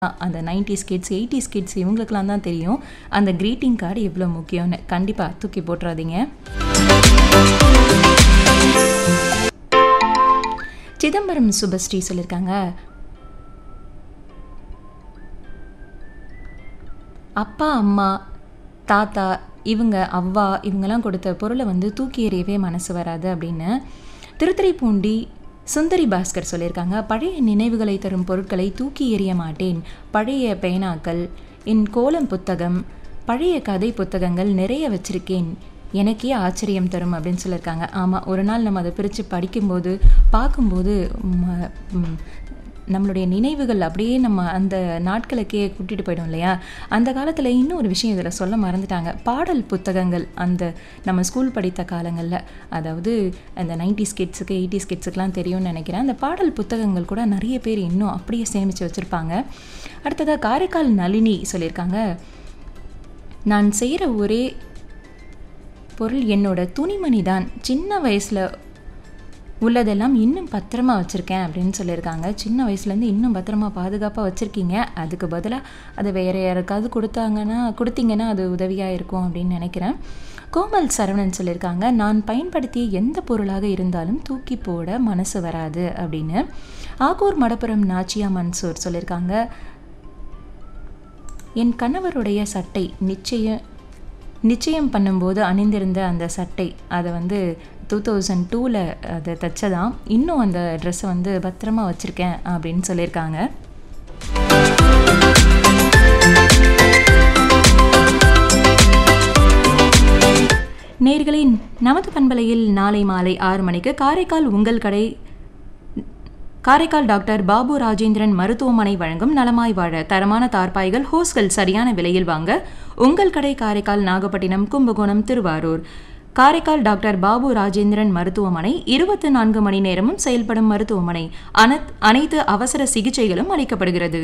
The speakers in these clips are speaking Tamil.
அந்த நைன்டிஸ் கிட்ஸ் எயிட்டிஸ் கிட்ஸ் இவங்களுக்கெல்லாம் தான் தெரியும் அந்த greeting கார்டு எவ்வளோ முக்கியம்னு கண்டிப்பாக தூக்கி போட்டுறாதீங்க சிதம்பரம் சுபஸ்ரீ சொல்லியிருக்காங்க அப்பா அம்மா தாத்தா இவங்க அவ்வா இவங்கெல்லாம் கொடுத்த பொருளை வந்து தூக்கி எறியவே மனசு வராது அப்படின்னு திருத்துறைப்பூண்டி சுந்தரி பாஸ்கர் சொல்லியிருக்காங்க பழைய நினைவுகளை தரும் பொருட்களை தூக்கி எறிய மாட்டேன் பழைய பேனாக்கள் என் கோலம் புத்தகம் பழைய கதை புத்தகங்கள் நிறைய வச்சிருக்கேன் எனக்கே ஆச்சரியம் தரும் அப்படின்னு சொல்லியிருக்காங்க ஆமாம் ஒரு நாள் நம்ம அதை பிரித்து படிக்கும்போது பார்க்கும்போது ம- ம், நம்மளுடைய நினைவுகள் அப்படியே நம்ம அந்த நாட்களுக்கே கூட்டிகிட்டு போயிடும் இல்லையா அந்த காலத்தில் இன்னும் ஒரு விஷயம் இதில் சொல்ல மறந்துட்டாங்க பாடல் புத்தகங்கள் அந்த நம்ம ஸ்கூல் படித்த காலங்களில் அதாவது அந்த நைன்டிஸ் கிட்ஸுக்கு எயிட்டிஸ் கிட்ஸுக்கெலாம் தெரியும்னு நினைக்கிறேன் அந்த பாடல் புத்தகங்கள் கூட நிறைய பேர் இன்னும் அப்படியே சேமித்து வச்சுருப்பாங்க அடுத்ததாக காரைக்கால் நளினி சொல்லியிருக்காங்க நான் செய்கிற ஒரே பொருள் என்னோட துணிமணி தான் சின்ன வயசில் உள்ளதெல்லாம் இன்னும் பத்திரமா வச்சுருக்கேன் அப்படின்னு சொல்லியிருக்காங்க சின்ன வயசுலேருந்து இன்னும் பத்திரமா பாதுகாப்பாக வச்சுருக்கீங்க அதுக்கு பதிலாக அதை வேறு யாருக்காவது கொடுத்தாங்கன்னா கொடுத்தீங்கன்னா அது உதவியாக இருக்கும் அப்படின்னு நினைக்கிறேன் கோமல் சரவணன் சொல்லியிருக்காங்க நான் பயன்படுத்திய எந்த பொருளாக இருந்தாலும் தூக்கி போட மனசு வராது அப்படின்னு ஆகூர் மடப்புரம் நாச்சியா மன்சூர் சொல்லியிருக்காங்க என் கணவருடைய சட்டை நிச்சயம் நிச்சயம் பண்ணும்போது அணிந்திருந்த அந்த சட்டை அதை வந்து டூ தௌசண்ட் டூவில் அதை தச்சதான் இன்னும் அந்த ட்ரெஸ்ஸை வந்து பத்திரமா வச்சுருக்கேன் அப்படின்னு சொல்லியிருக்காங்க நேர்களின் நமது பண்பலையில் நாளை மாலை ஆறு மணிக்கு காரைக்கால் உங்கள் கடை காரைக்கால் டாக்டர் பாபு ராஜேந்திரன் மருத்துவமனை வழங்கும் நலமாய் வாழ தரமான தார்பாய்கள் ஹோஸ்கள் சரியான விலையில் வாங்க உங்கள் கடை காரைக்கால் நாகப்பட்டினம் கும்பகோணம் திருவாரூர் காரைக்கால் டாக்டர் பாபு ராஜேந்திரன் மருத்துவமனை இருபத்தி நான்கு மணி நேரமும் செயல்படும் மருத்துவமனை அனத் அனைத்து அவசர சிகிச்சைகளும் அளிக்கப்படுகிறது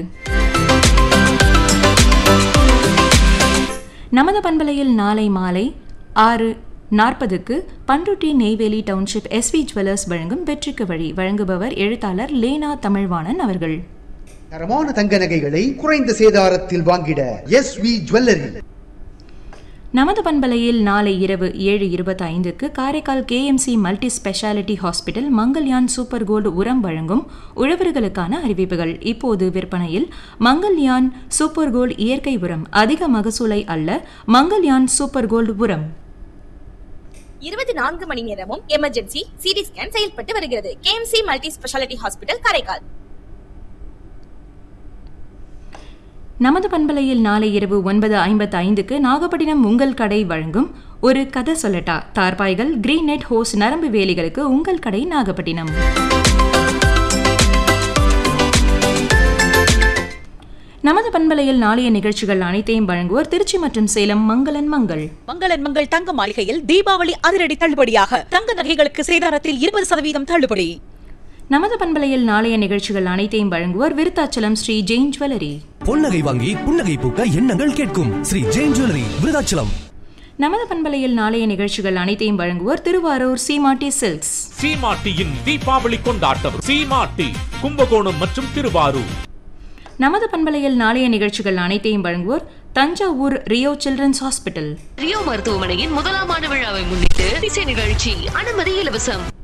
நமது பண்பலையில் நாளை மாலை ஆறு நாற்பதுக்கு Panruti Neyveli township SV jewellers வழங்கும் வெற்றிக்கு வழி வழங்குபவர் எழுத்தாளர் லேனா தமிழ்வாணன் அவர்கள் தரமான தங்க நகைகளை குறைந்த சேதாரத்தில் வாங்கிட எஸ் வி ஜுவல்லரி நமது பண்பலையில் நாளை இரவு ஏழு இருபத்தி ஐந்துக்கு Karaikal KMC multi speciality hospital Mangalyaan super gold உரம் வழங்கும் உழவர்களுக்கான அறிவிப்புகள் இப்போது விற்பனையில் மங்கல்யான் சூப்பர் கோல்டு இயற்கை உரம் அதிக மகசூலை அல்ல மங்கல்யான் சூப்பர் கோல்டு உரம் இருபத்தி நான்கு மணி நேரமும் எமர்ஜென்சி சிடி ஸ்கேன் செயல்பட்டு வருகிறது KMC multi speciality hospital Karaikal நமது பண்பலையில் நாளை இரவு ஒன்பது ஐம்பத்து ஐந்துக்கு நாகப்பட்டினம் உங்கள் கடை வழங்கும் ஒரு கதை சொல்லட்டா தார்பாய்கள் கிரீன் நெட் ஹோஸ் நரம்பு வேலிகளுக்கு உங்கள் கடை நாகப்பட்டினம் நமது பண்பலையில் நாளைய நிகழ்ச்சிகள் அனைத்தையும் வழங்குவோர் திருச்சி மற்றும் சேலம் மங்களன் மங்கள் மங்களன் மங்கள் தங்க மாளிகையில் தீபாவளி அதிரடி தள்ளுபடியாக தங்க நகைகளுக்கு சேதாரத்தில் இருபது சதவீதம் தள்ளுபடி நமது பண்பலையில் நாளைய நிகழ்ச்சிகள் அனைத்தையும் வழங்குவோர் விருத்தாச்சலம் ஸ்ரீ ஜெயின் ஜுவல்லரி பொன்னகை வாங்கி புன்னகை பூக்க எண்ணங்கள் கேட்கும் ஸ்ரீ ஜெயின் ஜுவல்லரி விருதாச்சலம் நமது பண்பலையில் நாளைய நிகழ்ச்சிகள் அனைத்தையும் வழங்குவோர் திருவாரூர் சீமாட்டி சில்க்ஸ் சீமாட்டியின் தீபாவளி கொண்டாட்டம் சீமாட்டி கும்பகோணம் மற்றும் திருவாரூர் நமது பண்பலையில் நாளைய நிகழ்ச்சிகள் அனைத்தையும் வழங்குவோர் Thanjavur Rio children's hospital Rio மருத்துவமனையின் முதலாம் ஆண்டு விழாவை முன்னிட்டு இசை நிகழ்ச்சி அனுமதி இலவசம்